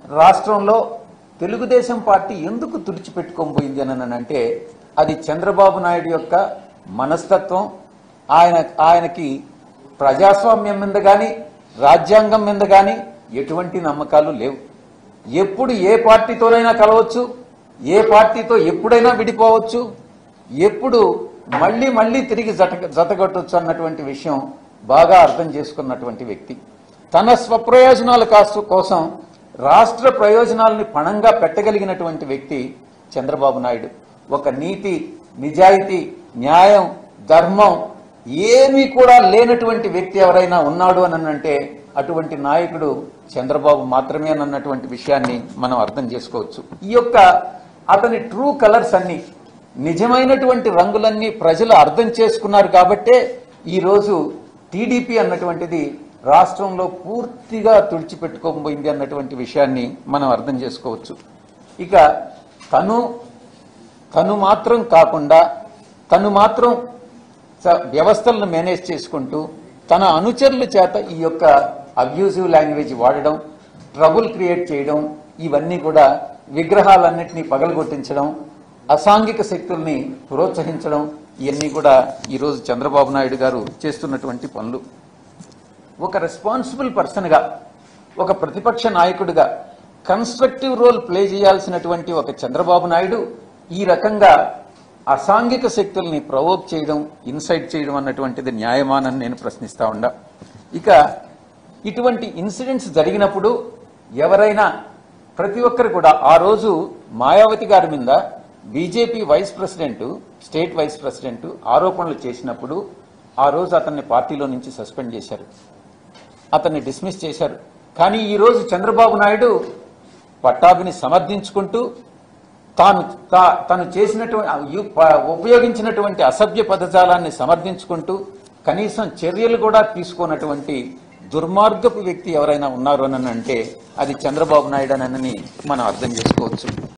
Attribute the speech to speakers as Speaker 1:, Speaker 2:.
Speaker 1: రాష్ట్రంలో తెలుగుదేశం పార్టీ ఎందుకు తుడిచిపెట్టుకోబోయింది అని అంటే అది చంద్రబాబు నాయుడు యొక్క మనస్తత్వం ఆయన ఆయనకి ప్రజాస్వామ్యం మీద కానీ రాజ్యాంగం మీద కానీ ఎటువంటి నమ్మకాలు లేవు ఎప్పుడు ఏ పార్టీతోనైనా కలవచ్చు ఏ పార్టీతో ఎప్పుడైనా విడిపోవచ్చు ఎప్పుడు మళ్ళీ మళ్ళీ తిరిగి జత జతగట్టొచ్చు అన్నటువంటి విషయం బాగా అర్థం చేసుకున్నటువంటి వ్యక్తి తన స్వప్రయోజనాల కాసు కోసం రాష్ట్ర ప్రయోజనాలని పణంగా పెట్టగలిగినటువంటి వ్యక్తి చంద్రబాబు నాయుడు ఒక నీతి నిజాయితీ న్యాయం ధర్మం ఏమీ కూడా లేనటువంటి వ్యక్తి ఎవరైనా ఉన్నాడు అని అంటే అటువంటి నాయకుడు చంద్రబాబు మాత్రమే అన్నటువంటి విషయాన్ని మనం అర్థం చేసుకోవచ్చు ఈ యొక్క అతని ట్రూ కలర్స్ అన్ని నిజమైనటువంటి రంగులన్నీ ప్రజలు అర్థం చేసుకున్నారు కాబట్టే ఈరోజు టీడీపీ అన్నటువంటిది రాష్ట్రంలో పూర్తిగా తుడిచిపెట్టుకోబోయింది అన్నటువంటి విషయాన్ని మనం అర్థం చేసుకోవచ్చు ఇక తను తను మాత్రం కాకుండా తను మాత్రం స- వ్యవస్థలను మేనేజ్ చేసుకుంటూ తన అనుచరుల చేత ఈ యొక్క అబ్యూజివ్ లాంగ్వేజ్ వాడడం ట్రబుల్ క్రియేట్ చేయడం ఇవన్నీ కూడా విగ్రహాలన్నింటినీ పగలగొట్టించడం అసాంఘిక శక్తుల్ని ప్రోత్సహించడం ఇవన్నీ కూడా ఈరోజు చంద్రబాబు నాయుడు గారు చేస్తున్నటువంటి పనులు ఒక రెస్పాన్సిబుల్ పర్సన్గా ఒక ప్రతిపక్ష నాయకుడిగా కన్స్ట్రక్టివ్ రోల్ ప్లే చేయాల్సినటువంటి ఒక చంద్రబాబు నాయుడు ఈ రకంగా అసాంఘిక శక్తుల్ని ప్రవోక్ చేయడం ఇన్సైట్ చేయడం అన్నటువంటిది న్యాయమానని నేను ప్రశ్నిస్తా ఉండా ఇక ఇటువంటి ఇన్సిడెంట్స్ జరిగినప్పుడు ఎవరైనా ప్రతి ఒక్కరు కూడా ఆ రోజు మాయావతి గారి మీద BJP vice president state vice president ఆరోపణలు చేసినప్పుడు ఆ రోజు అతన్ని పార్టీలో నుంచి సస్పెండ్ చేశారు అతన్ని డిస్మిస్ చేశారు కానీ ఈ రోజు చంద్రబాబు నాయుడు పట్టాభిని సమర్థించుకుంటూ తాను తా- తను చేసినటువంటి ఉపయోగించినటువంటి అసభ్య పదజాలాన్ని సమర్థించుకుంటూ కనీసం చర్యలు కూడా తీసుకోనటువంటి దుర్మార్గపు వ్యక్తి ఎవరైనా ఉన్నారు అని అంటే అది చంద్రబాబు నాయుడు అని మనం అర్థం చేసుకోవచ్చు